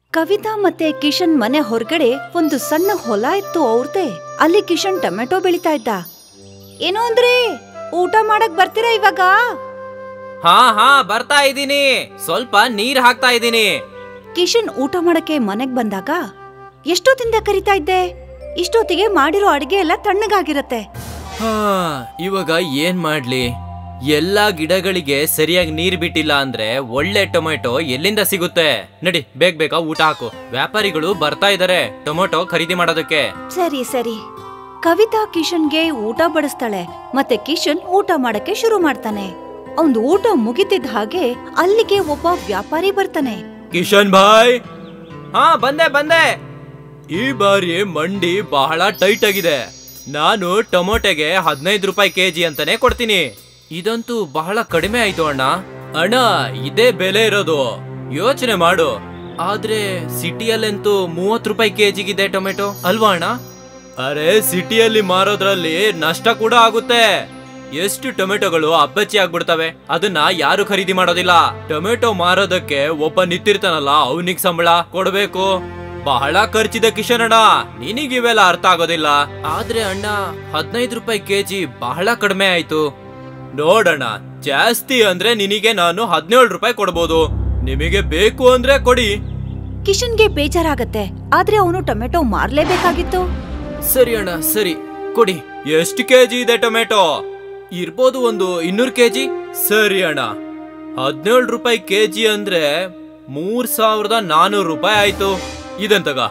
ಕವಿತಾ ಮತ್ತೆ ಕಿಶನ್ ಮನೆ ಹೊರಗಡೆ ಒಂದು ಸಣ್ಣ ಹೊಲ ಇತ್ತು ಅವ್ರದೇ ಅಲ್ಲಿ ಕಿಶನ್ ಟೊಮೆಟೊ ಬೆಳಿತಾ ಇದ್ದ ಏನೋ ಅಂದ್ರೆ ಊಟ ಮಾಡಕ್ ಬರ್ತೀರಾ ಇವಾಗ ಹಾ ಹಾ ಬರ್ತಾ ಇದ್ದೀನಿ ಸ್ವಲ್ಪ ನೀರ್ ಹಾಕ್ತಾ ಇದ್ದೀನಿ ಕಿಶನ್ ಊಟ ಮಾಡಕ್ಕೆ ಮನೆಗ್ ಬಂದಾಗ ಎಷ್ಟೊತ್ತಿಂದ ಕರಿತಾ ಇದ್ದೆ ಇಷ್ಟೊತ್ತಿಗೆ ಮಾಡಿರೋ ಅಡಿಗೆ ಎಲ್ಲ ತಣ್ಣಗಾಗಿರತ್ತೆ ಹಾ ಇವಾಗ ಏನ್ ಮಾಡ್ಲಿ ಎಲ್ಲಾ ಗಿಡಗಳಿಗೆ ಸರಿಯಾಗಿ ನೀರ್ ಬಿಟ್ಟಿಲ್ಲ ಅಂದ್ರೆ ಒಳ್ಳೆ ಟೊಮೆಟೊ ಎಲ್ಲಿಂದ ಸಿಗುತ್ತೆ ನಡಿ ಬೇಗ ಬೇಗ ಊಟ ಹಾಕು ವ್ಯಾಪಾರಿಗಳು ಬರ್ತಾ ಇದಾರೆ ಟೊಮೆಟೊ ಖರೀದಿ ಮಾಡೋದಕ್ಕೆ ಸರಿ ಸರಿ ಕವಿತಾ ಕಿಶನ್ಗೆ ಊಟ ಬಡಿಸ್ತಾಳೆ ಮತ್ತೆ ಕಿಶನ್ ಊಟ ಮಾಡಕ್ಕೆ ಶುರು ಮಾಡ್ತಾನೆ ಅವ್ನ್ ಊಟ ಮುಗಿತಿದ್ದ ಹಾಗೆ ಅಲ್ಲಿಗೆ ಒಬ್ಬ ವ್ಯಾಪಾರಿ ಬರ್ತಾನೆ ಕಿಶನ್ ಭಾಯ್ ಹಾ ಬಂದೆ ಬಂದೆ ಈ ಬಾರಿ ಮಂಡಿ ಬಹಳ ಟೈಟ್ ಆಗಿದೆ ನಾನು ಟೊಮೊಟೆಗೆ ಹದಿನೈದು ರೂಪಾಯಿ ಕೆಜಿ ಅಂತಾನೆ ಕೊಡ್ತೀನಿ ಇದಂತೂ ಬಹಳ ಕಡಿಮೆ ಆಯ್ತು ಅಣ್ಣ ಅಣ್ಣ ಇದೇ ಬೆಲೆ ಇರೋದು ಯೋಚನೆ ಮಾಡು ಆದ್ರೆ ಸಿಟಿಯಲ್ಲಂತೂ ಮೂವತ್ ರೂಪಾಯಿ ಕೆಜಿಗಿದೆ ಟೊಮೆಟೊ ಅಲ್ವಾ ಅಣ್ಣ ಅರೆ ಸಿಟಿಯಲ್ಲಿ ಮಾರೋದ್ರಲ್ಲಿ ನಷ್ಟ ಕೂಡ ಆಗುತ್ತೆ ಎಷ್ಟು ಟೊಮೆಟೊಗಳು ಅಬ್ಬಚ್ಚಿ ಆಗ್ಬಿಡ್ತವೆ ಅದನ್ನ ಯಾರು ಖರೀದಿ ಮಾಡೋದಿಲ್ಲ ಟೊಮೆಟೊ ಮಾರೋದಕ್ಕೆ ಒಬ್ಬ ನಿಂತಿರ್ತಾನಲ್ಲ ಅವನಿಗೆ ಸಂಬಳ ಕೊಡ್ಬೇಕು ಬಹಳ ಖರ್ಚಿದೆ ಕಿಶನ್ ಅಣ್ಣ ನಿನಗಿವೆಲ್ಲ ಅರ್ಥ ಆಗೋದಿಲ್ಲ ಆದ್ರೆ ಅಣ್ಣ ಹದಿನೈದು ರೂಪಾಯಿ ಕೆಜಿ ಬಹಳ ಕಡಿಮೆ ಆಯ್ತು ನೋಡಣ್ಣ ಜಾಸ್ತಿ ಅಂದ್ರೆ ನಿನಗೆ ನಾನು ಹದಿನೇಳು ರೂಪಾಯಿ ಕೊಡ್ಬೋದು ನಿಮಗೆ ಬೇಕು ಅಂದ್ರೆ ಕೊಡಿ ಕಿಶನ್ಗೆ ಬೇಜಾರಾಗತ್ತೆ ಆದ್ರೆ ಅವನು ಟೊಮೆಟೊ ಮಾರ್ಲೇಬೇಕಾಗಿತ್ತು ಸರಿ ಅಣ್ಣ ಸರಿ ಕೊಡಿ ಎಷ್ಟು ಕೆಜಿ ಇದೆ ಟೊಮೆಟೊ ಇರ್ಬೋದು ಒಂದು ಇನ್ನೂರು ಕೆಜಿ ಸರಿ ಅಣ್ಣ ಹದಿನೇಳು ರೂಪಾಯಿ ಕೆಜಿ ಅಂದ್ರೆ ಮೂರ್ ಸಾವಿರದ ನಾನೂರು ರೂಪಾಯಿ ಆಯ್ತು ಇದಂತಗ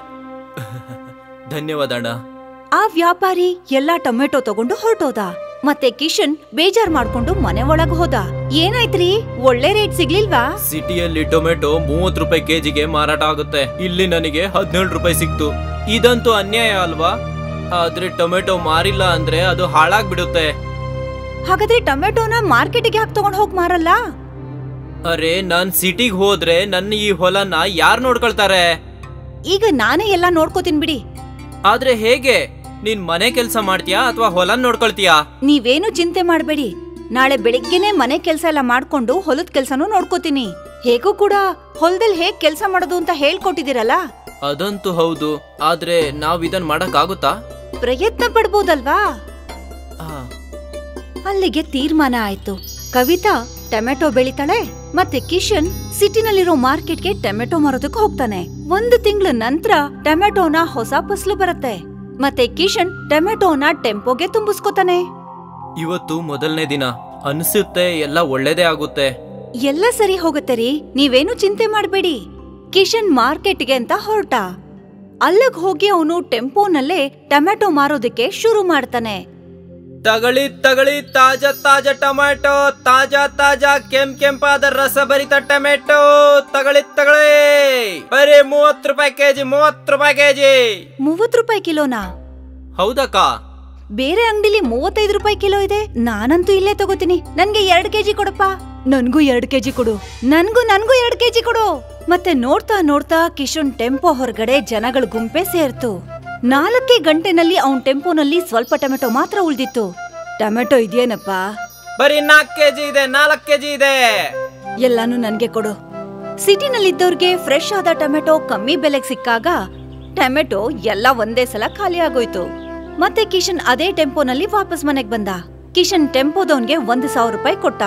ಧನ್ಯವಾದ ಅಣ್ಣ ಆ ವ್ಯಾಪಾರಿ ಎಲ್ಲಾ ಟೊಮೆಟೊ ತಗೊಂಡು ಹೊರಟೋದ ಮತ್ತೆ ಕಿಶನ್ ಬೇಜಾರ್ ಮಾಡ್ಕೊಂಡು ಮನೆ ಒಳಗ್ ಹೋದ ಏನಾಯ್ತ್ರಿ ಒಳ್ಳೆ ರೇಟ್ ಸಿಗ್ಲಿಲ್ವಾ ಸಿಟಿಯಲ್ಲಿ ಟೊಮೆಟೊ ಮೂವತ್ ರೂಪಾಯಿ ಕೆಜಿಗೆ ಮಾರಾಟ ಆಗುತ್ತೆ ಇಲ್ಲಿ ನನಗೆ ಹದಿನೇಳು ರೂಪಾಯಿ ಸಿಕ್ತು ಇದಂತೂ ಅನ್ಯಾಯ ಅಲ್ವಾ ಆದ್ರೆ ಟೊಮೆಟೊ ಮಾರಿಲ್ಲ ಅಂದ್ರೆ ಅದು ಹಾಳಾಗ್ಬಿಡುತ್ತೆ ಹಾಗಾದ್ರೆ ಟೊಮೆಟೊನ ಮಾರ್ಕೆಟ್ಗೆ ಹಾಕಿ ತಗೊಂಡ್ ಹೋಗ್ ಮಾರಲ್ಲ ಅರೆ ನಾನ್ ಸಿಟಿಗ್ ಹೋದ್ರೆ ನನ್ನ ಈ ಹೊಲನ ಯಾರ್ ನೋಡ್ಕೊಳ್ತಾರೆ ಈಗ ನಾನೇ ಎಲ್ಲ ನೋಡ್ಕೋತೀನಿ ಬಿಡಿ ಆದ್ರೆ ಹೇಗೆ ನೀನ್ ಮನೆ ಕೆಲ್ಸ ಮಾಡ್ತೀಯಾ ಅಥವಾ ಹೊಲ ನೋಡ್ಕೊಳ್ತೀಯಾ ನೀವೇನು ಚಿಂತೆ ಮಾಡ್ಬೇಡಿ ನಾಳೆ ಬೆಳಿಗ್ಗೆನೆ ಮನೆ ಕೆಲ್ಸ ಎಲ್ಲ ಮಾಡ್ಕೊಂಡು ಹೊಲದ ಕೆಲ್ಸನೂ ನೋಡ್ಕೋತೀನಿ ಹೇಗೂ ಕೂಡ ಹೊಲದಲ್ಲಿ ಹೇಗ್ ಕೆಲ್ಸ ಮಾಡೋದು ಅಂತ ಹೇಳ್ಕೊಟ್ಟಿದಿರಲ್ಲ ಅದಂತೂ ಹೌದು ಆದ್ರೆ ನಾವ್ ಇದನ್ ಮಾಡಕ್ ಆಗುತ್ತಾ ಪ್ರಯತ್ನ ಪಡ್ಬೋದಲ್ವಾ ಅಲ್ಲಿಗೆ ತೀರ್ಮಾನ ಆಯ್ತು ಕವಿತಾ ಟೊಮೆಟೊ ಬೆಳಿತಾಳೆ ಮತ್ತೆ ಕಿಶನ್ ಸಿಟಿನಲ್ಲಿರೋ ಮಾರ್ಕೆಟ್ಗೆ ಟೊಮೆಟೊ ಮಾರೋದಕ್ಕೆ ಹೋಗ್ತಾನೆ ಒಂದು ತಿಂಗಳ ನಂತರ ಟೊಮೆಟೊನ ಹೊಸ ಫಸಲು ಬರುತ್ತೆ ಮತ್ತೆ ಕಿಶನ್ ಟೊಮೆಟೊನ ಟೆಂಪೋಗೆ ತುಂಬಿಸ್ಕೊತಾನೆ ಇವತ್ತು ಮೊದಲನೇ ದಿನ ಅನ್ಸುತ್ತೆ ಎಲ್ಲ ಒಳ್ಳೇದೇ ಆಗುತ್ತೆ ಎಲ್ಲ ಸರಿ ಹೋಗುತ್ತೆ ರೀ ನೀವೇನು ಚಿಂತೆ ಮಾಡ್ಬೇಡಿ ಕಿಶನ್ ಮಾರ್ಕೆಟ್ಗೆ ಅಂತ ಹೊರಟ ಅಲ್ಲಿಗ್ ಹೋಗಿ ಅವನು ಟೆಂಪೋನಲ್ಲೇ ಟೊಮೆಟೊ ಮಾರೋದಕ್ಕೆ ಶುರು ಮಾಡ್ತಾನೆ ತಗಳಿ ತಗಳಿ ತಾಜಾ ತಾಜಾ ಟೊಮೆಟೊ ತಾಜಾ ತಾಜಾ ಕೆಂಪ್ ಕೆಂಪಾದ ರಸಭರಿತ ಟೊಮೆಟೊ ತಗಳಿ ತಗಳಿ ಬರೀ ಮೂವತ್ ರೂಪಾಯಿ ಕೆಜಿ ಮೂವತ್ ರೂಪಾಯಿ ಕೆಜಿ ಮೂವತ್ ರೂಪಾಯಿ ಕಿಲೋನಾ ಹೌದಕ್ಕ ಬೇರೆ ಅಂಗಡಿಲಿ ಮೂವತ್ತೈದು ರೂಪಾಯಿ ಕಿಲೋ ಇದೆ ನಾನಂತೂ ಇಲ್ಲೇ ತಗೋತೀನಿ ನನ್ಗೆ ಎರಡ್ ಕೆಜಿ ಕೊಡಪ್ಪ ನನ್ಗೂ ಎರಡ್ ಕೆಜಿ ಕೊಡು ನನ್ಗೂ ನನ್ಗೂ ಎರಡ್ ಕೆಜಿ ಕೊಡು ಮತ್ತೆ ನೋಡ್ತಾ ನೋಡ್ತಾ ಕಿಶನ್ ಟೆಂಪೋ ಹೊರಗಡೆ ಜನಗಳ ಗುಂಪೆ ಸೇರ್ತು ನಾಲ್ಕೇ ಗಂಟೆನಲ್ಲಿ ಅವನ್ ಟೆಂಪೋನಲ್ಲಿ ಸ್ವಲ್ಪ ಟೊಮೆಟೊ ಮಾತ್ರ ಉಳ್ದಿತ್ತು ಟೊಮೆಟೊ ಇದೆಯೇನಪ್ಪ ಬರೀ ನಾಲ್ಕು ಕೆಜಿ ಇದೆ ನಾಲ್ಕು ಕೆಜಿ ಇದೆ ಎಲ್ಲಾನು ನನ್ಗೆ ಕೊಡು ಸಿಟಿನಲ್ಲಿದ್ದವ್ರಿಗೆ ಫ್ರೆಶ್ ಆದ ಟೊಮೆಟೊ ಕಮ್ಮಿ ಬೆಲೆಗೆ ಸಿಕ್ಕಾಗ ಟೊಮೆಟೊ ಎಲ್ಲ ಒಂದೇ ಸಲ ಖಾಲಿ ಆಗೋಯ್ತು ಮತ್ತೆ ಕಿಶನ್ ಅದೇ ಟೆಂಪೋನಲ್ಲಿ ವಾಪಸ್ ಮನೆಗ್ ಬಂದ ಕಿಶನ್ ಟೆಂಪೋದವನ್ಗೆ ಒಂದು ಸಾವಿರ ರೂಪಾಯಿ ಕೊಟ್ಟ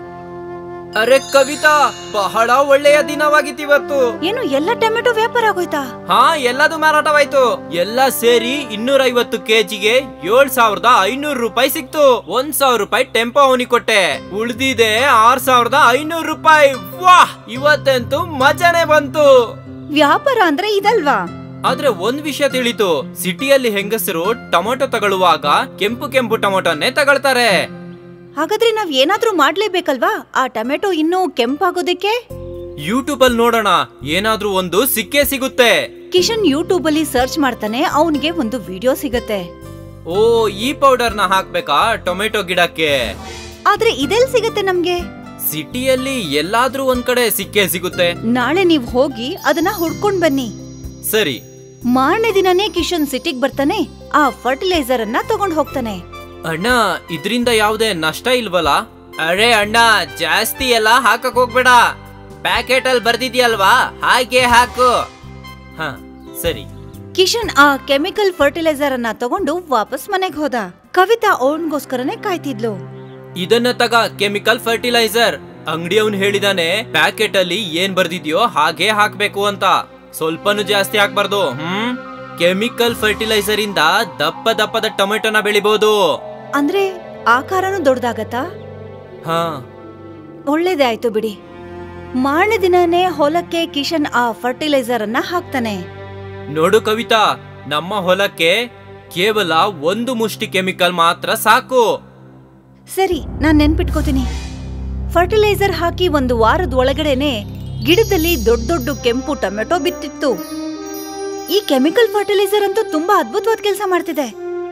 ಅರೆ ಕವಿತಾ ಬಹಳ ಒಳ್ಳೆಯ ದಿನವಾಗಿತ್ತು ಇವತ್ತು ಏನು ಎಲ್ಲ ಟೊಮೆಟೊ ವ್ಯಾಪಾರ ಆಗೋಯ್ತಾ ಹಾ ಎಲ್ಲದು ಮಾರಾಟವಾಯ್ತು ಎಲ್ಲ ಸೇರಿ ಇನ್ನೂರ ಐವತ್ತು ಕೆಜಿಗೆ ಏಳ್ ಸಾವಿರದ ಐನೂರು ರೂಪಾಯಿ ಸಿಕ್ತು ಒಂದ್ ಸಾವಿರ ರೂಪಾಯಿ ಟೆಂಪೋ ಅವನಿಗೆ ಕೊಟ್ಟೆ ಉಳ್ದಿದೆ ಆರ್ ಸಾವಿರದ ಐನೂರು ರೂಪಾಯಿ ವಾಹ್ ಇವತ್ತಂತೂ ಮಜಾನೇ ಬಂತು ವ್ಯಾಪಾರ ಅಂದ್ರೆ ಇದಲ್ವಾ ಆದ್ರೆ ಒಂದ್ ವಿಷಯ ತಿಳಿತು ಸಿಟಿಯಲ್ಲಿ ಹೆಂಗಸರು ಟೊಮೊಟೊ ತಗೊಳ್ಳುವಾಗ ಕೆಂಪು ಕೆಂಪು ಟೊಮೊಟೊನ್ನೇ ತಗೊಳ್ತಾರೆ ಹಾಗಾದ್ರೆ ನಾವ್ ಏನಾದ್ರೂ ಮಾಡ್ಲೇಬೇಕಲ್ವಾ ಆ ಟೊಮೆಟೊ ಇನ್ನೂ ಕೆಂಪಾಗೋದಕ್ಕೆ ಯೂಟ್ಯೂಬ್ ಅಲ್ಲಿ ನೋಡೋಣ ಏನಾದ್ರೂ ಒಂದು ಸಿಕ್ಕೇ ಸಿಗುತ್ತೆ ಕಿಶನ್ ಯೂಟ್ಯೂಬ್ ಅಲ್ಲಿ ಸರ್ಚ್ ಮಾಡ್ತಾನೆ ಅವನಿಗೆ ಒಂದು ವಿಡಿಯೋ ಸಿಗತ್ತೆ ಓ ಈ ಪೌಡರ್ ನ ಹಾಕ್ಬೇಕಾ ಟೊಮೆಟೊ ಗಿಡಕ್ಕೆ ಆದ್ರೆ ಇದೆಲ್ ಸಿಗತ್ತೆ ನಮ್ಗೆ ಸಿಟಿಯಲ್ಲಿ ಎಲ್ಲಾದ್ರೂ ಒಂದ್ ಕಡೆ ಸಿಕ್ಕೇ ಸಿಗುತ್ತೆ ನಾಳೆ ನೀವ್ ಹೋಗಿ ಅದನ್ನ ಹುಡ್ಕೊಂಡ್ ಬನ್ನಿ ಸರಿ ಮಾರನೇ ದಿನನೇ ಕಿಶನ್ ಸಿಟಿಗ್ ಬರ್ತಾನೆ ಆ ಫರ್ಟಿಲೈಸರ್ ಅನ್ನ ತಗೊಂಡ್ ಹೋಗ್ತಾನೆ ಅಣ್ಣ ಇದ್ರಿಂದ ಯಾವ್ದೇ ನಷ್ಟ ಇಲ್ವಲ್ಲ ಅರೆ ಅಣ್ಣ ಜಾಸ್ತಿ ಎಲ್ಲ ಹಾಕಕ್ ಹೋಗ್ಬೇಡ ಪ್ಯಾಕೆಟ್ ಅಲ್ಲಿ ಬರ್ದಿದ್ಯಲ್ವಾ ಹಾಗೆ ಹಾಕು ಹಾ ಸರಿ ಕಿಶನ್ ಆ ಕೆಮಿಕಲ್ ಫರ್ಟಿಲೈಸರ್ ಅನ್ನ ತಗೊಂಡು ವಾಪಸ್ ಮನೆಗ್ ಹೋದ ಕವಿತಾ ಅವನ್ಗೋಸ್ಕರನೇ ಕಾಯ್ತಿದ್ಲು ಇದನ್ನ ತಗ ಕೆಮಿಕಲ್ ಫರ್ಟಿಲೈಸರ್ ಅಂಗಡಿಯವನ್ ಹೇಳಿದಾನೆ ಪ್ಯಾಕೆಟ್ ಅಲ್ಲಿ ಏನ್ ಬರ್ದಿದ್ಯೋ ಹಾಗೆ ಹಾಕ್ಬೇಕು ಅಂತ ಸ್ವಲ್ಪನೂ ಜಾಸ್ತಿ ಹಾಕ್ಬಾರ್ದು ಹ್ಮ್ ಕೆಮಿಕಲ್ ಫರ್ಟಿಲೈಸರ್ ಇಂದ ದಪ್ಪ ದಪ್ಪದ ಟೊಮೆಟೊನ ಬೆಳಿಬಹುದು ಅಂದ್ರೆ ಆಕಾರನೂ ದೊಡ್ಡದಾಗತ್ತಾ ಹಾ ಒಳ್ಳೇದೇ ಆಯ್ತು ಬಿಡಿ ಮಾರನೇ ದಿನನೇ ಹೊಲಕ್ಕೆ ಕಿಶನ್ ಆ ಫರ್ಟಿಲೈಸರ್ ಅನ್ನ ಹಾಕ್ತಾನೆ ನೋಡು ಕವಿತಾ ನಮ್ಮ ಹೊಲಕ್ಕೆ ಕೇವಲ ಒಂದು ಮುಷ್ಟಿ ಕೆಮಿಕಲ್ ಮಾತ್ರ ಸಾಕು ಸರಿ ನಾನ್ ನೆನ್ಪಿಟ್ಕೋತೀನಿ ಫರ್ಟಿಲೈಸರ್ ಹಾಕಿ ಒಂದು ವಾರದ ಒಳಗಡೆನೆ ಗಿಡದಲ್ಲಿ ದೊಡ್ಡ ದೊಡ್ಡ ಕೆಂಪು ಟೊಮೆಟೊ ಬಿತ್ತಿತ್ತು ಈ ಕೆಮಿಕಲ್ ಫರ್ಟಿಲೈಸರ್ ಅಂತೂ ತುಂಬಾ ಅದ್ಭುತವಾದ ಕೆಲಸ ಮಾಡ್ತಿದೆ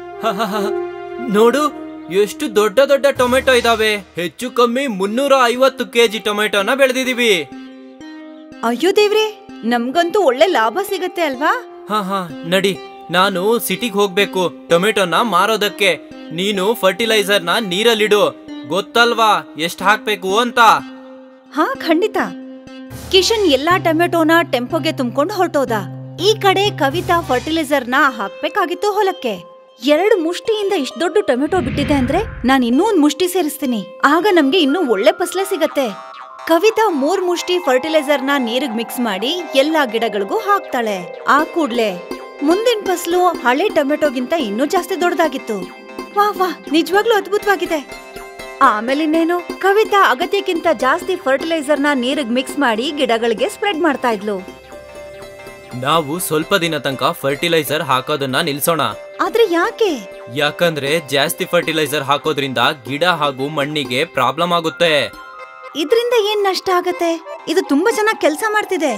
ನೋಡು ಎಷ್ಟು ದೊಡ್ಡ ದೊಡ್ಡ ಟೊಮೆಟೊ ಇದಾವೆ ಹೆಚ್ಚು ಕಮ್ಮಿ ಮುನ್ನೂರ ಐವತ್ತು ಕೆಜಿ ಟೊಮೆಟೊನ ಬೆಳೆದಿದೀವಿ ಅಯ್ಯೋ ದೇವ್ರೆ ನಮ್ಗಂತೂ ಒಳ್ಳೆ ಲಾಭ ಸಿಗತ್ತೆ ಅಲ್ವಾ ಹಾ ಹಾ ನಡಿ ನಾನು ಸಿಟಿಗ್ ಹೋಗ್ಬೇಕು ಟೊಮೆಟೊನ ಮಾರೋದಕ್ಕೆ ನೀನು ಫರ್ಟಿಲೈಸರ್ನ ನೀರಲ್ಲಿಡು ಗೊತ್ತಲ್ವಾ ಎಷ್ಟ್ ಹಾಕ್ಬೇಕು ಅಂತ ಹಾ ಖಂಡಿತ ಕಿಶನ್ ಎಲ್ಲಾ ಟೊಮೆಟೊನ ಟೆಂಪೋಗೆ ತುಂಬಿಕೊಂಡು ಹೊರಟೋದ ಈ ಕಡೆ ಕವಿತಾ ಫರ್ಟಿಲೈಸರ್ನ ಹಾಕ್ಬೇಕಾಗಿತ್ತು ಹೊಲಕ್ಕೆ ಎರಡು ಮುಷ್ಟಿಯಿಂದ ಇಷ್ಟ ದೊಡ್ಡ ಟೊಮೆಟೊ ಬಿಟ್ಟಿದೆ ಅಂದ್ರೆ ನಾನ್ ಇನ್ನೂ ಒಂದ್ ಮುಷ್ಟಿ ಸೇರಿಸ್ತೀನಿ ಆಗ ನಮ್ಗೆ ಇನ್ನೂ ಒಳ್ಳೆ ಫಸಲೆ ಸಿಗತ್ತೆ ಕವಿತಾ ಮೂರ್ ಮುಷ್ಟಿ ಫರ್ಟಿಲೈಸರ್ನ ನೀರಿಗ್ ಮಿಕ್ಸ್ ಮಾಡಿ ಎಲ್ಲಾ ಗಿಡಗಳಿಗೂ ಹಾಕ್ತಾಳೆ ಆ ಕೂಡ್ಲೆ ಮುಂದಿನ ಫಸಲು ಹಳೆ ಟೊಮೆಟೊಗಿಂತ ಇನ್ನೂ ಜಾಸ್ತಿ ದೊಡ್ಡದಾಗಿತ್ತು ವಾ ವಾ ನಿಜವಾಗ್ಲೂ ಅದ್ಭುತವಾಗಿದೆ ಆಮೇಲೆ ಇನ್ನೇನು ಕವಿತಾ ಅಗತ್ಯಕ್ಕಿಂತ ಜಾಸ್ತಿ ಫರ್ಟಿಲೈಸರ್ನ ನೀರಿಗ್ ಮಿಕ್ಸ್ ಮಾಡಿ ಗಿಡಗಳಿಗೆ ಸ್ಪ್ರೆಡ್ ಮಾಡ್ತಾ ಇದ್ಲು ನಾವು ಸ್ವಲ್ಪ ದಿನ ತನಕ ಫರ್ಟಿಲೈಸರ್ ಹಾಕೋದನ್ನ ನಿಲ್ಸೋಣ ಆದ್ರೆ ಯಾಕೆ ಯಾಕಂದ್ರೆ ಜಾಸ್ತಿ ಫರ್ಟಿಲೈಸರ್ ಹಾಕೋದ್ರಿಂದ ಗಿಡ ಹಾಗೂ ಮಣ್ಣಿಗೆ ಪ್ರಾಬ್ಲಮ್ ಆಗುತ್ತೆ ಇದ್ರಿಂದ ಏನ್ ನಷ್ಟ ಆಗತ್ತೆ ಇದು ತುಂಬಾ ಚೆನ್ನಾಗಿ ಕೆಲಸ ಮಾಡ್ತಿದೆ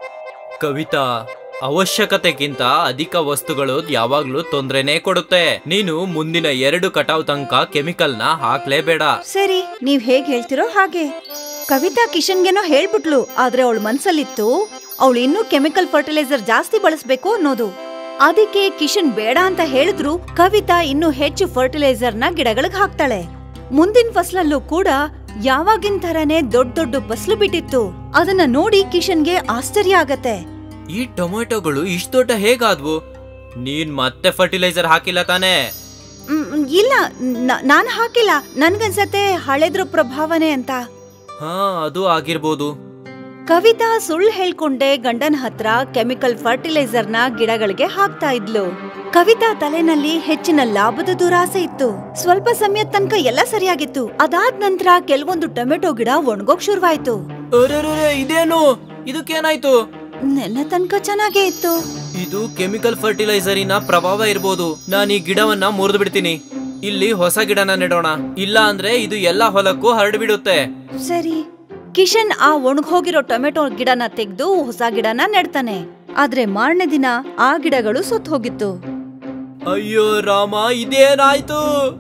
ಕವಿತಾ ಅವಶ್ಯಕತೆಗಿಂತ ಅಧಿಕ ವಸ್ತುಗಳು ಯಾವಾಗ್ಲೂ ತೊಂದ್ರೆನೇ ಕೊಡುತ್ತೆ ನೀನು ಮುಂದಿನ ಎರಡು ಕಟಾವ್ ತನಕ ಕೆಮಿಕಲ್ನ ಹಾಕ್ಲೇಬೇಡ ಸರಿ ನೀವ್ ಹೇಗ್ ಹೇಳ್ತಿರೋ ಹಾಗೆ ಕವಿತಾ ಕಿಶನ್ಗೆನೋ ಹೇಳ್ಬಿಟ್ಲು ಆದ್ರೆ ಅವಳ ಮನ್ಸಲ್ಲಿತ್ತು ಅವಳು ಇನ್ನೂ ಕೆಮಿಕಲ್ ಫರ್ಟಿಲೈಸರ್ ಜಾಸ್ತಿ ಬಳಸ್ಬೇಕು ಅನ್ನೋದು ಅದಕ್ಕೆ ಕಿಶನ್ ಬೇಡ ಅಂತ ಹೇಳಿದ್ರು ಕವಿತಾ ಇನ್ನೂ ಹೆಚ್ಚು ಫರ್ಟಿಲೈಸರ್ನ ಗಿಡಗಳಿಗೆ ಹಾಕ್ತಾಳೆ ಮುಂದಿನ ಫಸಲಲ್ಲೂ ಕೂಡ ಯಾವಾಗಿನ ತರನೇ ದೊಡ್ಡ ದೊಡ್ಡ ಫಸಲು ಬಿಟ್ಟಿತ್ತು ಅದನ್ನ ನೋಡಿ ಕಿಶನ್ಗೆ ಆಶ್ಚರ್ಯ ಆಗತ್ತೆ ಈ ಟೊಮೆಟೊಗಳು ಇಷ್ಟ ದೊಡ್ಡ ಹೇಗಾದ್ವು ನೀನ್ ಮತ್ತೆ ಫರ್ಟಿಲೈಸರ್ ಹಾಕಿಲ್ಲ ತಾನೇ ಮ್, ಇಲ್ಲ ನ- ನಾನ್ ಹಾಕಿಲ್ಲ ನನ್ಗನ್ಸತ್ತೆ ಹಳೆದ್ರ ಪ್ರಭಾವನೆ ಅಂತ ಹಾ ಅದು ಆಗಿರ್ಬೋದು ಕವಿತಾ ಸುಳ್ಳು ಹೇಳ್ಕೊಂಡೆ ಗಂಡನ ಹತ್ರ ಕೆಮಿಕಲ್ ಫರ್ಟಿಲೈಸರ್ನ ಗಿಡಗಳಿಗೆ ಹಾಕ್ತಾ ಇದ್ಲು ಕವಿತಾ ತಲೆನಲ್ಲಿ ಹೆಚ್ಚಿನ ಲಾಭದ ದುರಾಸೆ ಇತ್ತು ಸ್ವಲ್ಪ ಸಮಯದ ತನಕ ಎಲ್ಲ ಸರಿಯಾಗಿತ್ತು ಅದಾದ ನಂತರ ಕೆಲವೊಂದು ಟೊಮೆಟೊ ಗಿಡ ಒಣಗೋಕ್ ಶುರುವಾಯ್ತು ಅರೆರೆರೆ, ಇದೇನು ಇದಕ್ಕೇನಾಯ್ತು ನೆನ್ನೆ ತನಕ ಚೆನ್ನಾಗೇ ಇತ್ತು ಇದು ಕೆಮಿಕಲ್ ಫರ್ಟಿಲೈಸರಿನ ಪ್ರಭಾವ ಇರ್ಬೋದು ನಾನು ಈ ಗಿಡವನ್ನ ಮುರಿದು ಬಿಡ್ತೀನಿ ಇಲ್ಲಿ ಹೊಸ ಗಿಡನ ನೆಡೋಣ ಇಲ್ಲ ಅಂದ್ರೆ ಇದು ಎಲ್ಲಾ ಹೊಲಕ್ಕೂ ಹರಡ್ಬಿಡುತ್ತೆ ಸರಿ ಕಿಶನ್ ಆ ಒಣಗೋಗಿರೋ ಟೊಮೆಟೊ ಗಿಡನ ತೆಗೆದು ಹೊಸ ಗಿಡನ ನೆಡ್ತಾನೆ ಆದ್ರೆ ಮಾರನೇ ದಿನ ಆ ಗಿಡಗಳು ಸುತ್ತ ಹೋಗಿತ್ತು ಅಯ್ಯೋ ರಾಮ ಇದೇನಾಯ್ತು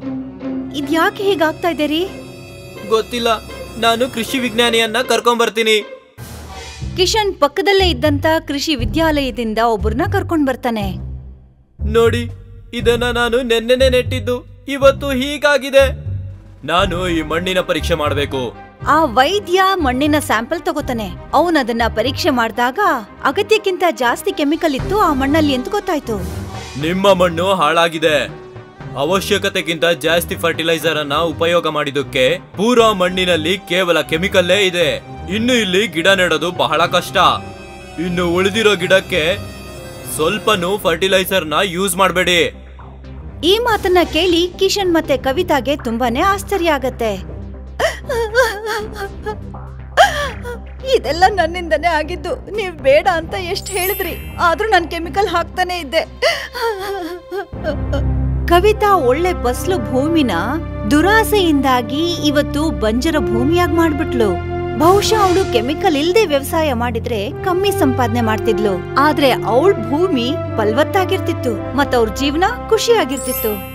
ಇದ್ಯಾಕೆ ಹೀಗಾಗ್ತಾ ಇದೆ ರೀ ಗೊತ್ತಿಲ್ಲ ನಾನು ಕೃಷಿ ವಿಜ್ಞಾನಿಯನ್ನ ಕರ್ಕೊಂಡ್ ಬರ್ತೀನಿ ಕಿಶನ್ ಪಕ್ಕದಲ್ಲೇ ಇದ್ದಂತ ಕೃಷಿ ವಿದ್ಯಾಲಯದಿಂದ ಒಬ್ಬರನ್ನ ಕರ್ಕೊಂಡ್ ಬರ್ತಾನೆ ನೋಡಿ ಇದನ್ನ ನಾನು ನೆನ್ನೆನೆ ನೆಟ್ಟಿದ್ದು ಇವತ್ತು ಹೀಗಾಗಿದೆ ನಾನು ಈ ಮಣ್ಣಿನ ಪರೀಕ್ಷೆ ಮಾಡಬೇಕು ಆ ವೈದ್ಯ ಮಣ್ಣಿನ ಸ್ಯಾಂಪಲ್ ತಗೋತಾನೆ ಅವನ್ ಅದನ್ನ ಪರೀಕ್ಷೆ ಮಾಡಿದಾಗ ಅಗತ್ಯಕ್ಕಿಂತ ಜಾಸ್ತಿ ಕೆಮಿಕಲ್ ಇತ್ತು ಆ ಮಣ್ಣಲ್ಲಿ ಅಂತ ಗೊತ್ತಾಯ್ತು ನಿಮ್ಮ ಮಣ್ಣು ಹಾಳಾಗಿದೆ ಅವಶ್ಯಕತೆಗಿಂತ ಜಾಸ್ತಿ ಫರ್ಟಿಲೈಸರ್ ಅನ್ನ ಉಪಯೋಗ ಮಾಡಿದ್ದಕ್ಕೆ ಪೂರಾ ಮಣ್ಣಿನಲ್ಲಿ ಕೇವಲ ಕೆಮಿಕಲ್ಲೇ ಇದೆ ಇನ್ನು ಇಲ್ಲಿ ಗಿಡ ನೆಡೋದು ಬಹಳ ಕಷ್ಟ ಇನ್ನು ಉಳಿದಿರೋ ಗಿಡಕ್ಕೆ ಸ್ವಲ್ಪನೂ ಫರ್ಟಿಲೈಸರ್ ನ ಯೂಸ್ ಮಾಡಬೇಡಿ ಈ ಮಾತನ್ನ ಕೇಳಿ ಕಿಶನ್ ಮತ್ತೆ ಕವಿತಾಗೆ ತುಂಬಾನೇ ಆಶ್ಚರ್ಯ ಆಗತ್ತೆ ಇದೆಲ್ಲ ನನ್ನಿಂದನೇ ಆಗಿದ್ದು ನೀವ್ ಬೇಡ ಅಂತ ಎಷ್ಟ್ ಹೇಳಿದ್ರಿ ಆದ್ರೂ ನಾನ್ ಕೆಮಿಕಲ್ ಹಾಕ್ತಾನೆ ಇದ್ದೆ ಕವಿತಾ ಒಳ್ಳೆ ಫಸ್ಲು ಭೂಮಿನ ದುರಾಸೆಯಿಂದಾಗಿ ಇವತ್ತು ಬಂಜರ ಭೂಮಿಯಾಗಿ ಮಾಡ್ಬಿಟ್ಲು ಬಹುಶಃ ಅವಳು ಕೆಮಿಕಲ್ ಇಲ್ದೆ ವ್ಯವಸಾಯ ಮಾಡಿದ್ರೆ ಕಮ್ಮಿ ಸಂಪಾದನೆ ಮಾಡ್ತಿದ್ಲು ಆದ್ರೆ ಅವಳ ಭೂಮಿ ಫಲವತ್ತಾಗಿರ್ತಿತ್ತು ಮತ್ತವ್ರ ಜೀವನ ಖುಷಿಯಾಗಿರ್ತಿತ್ತು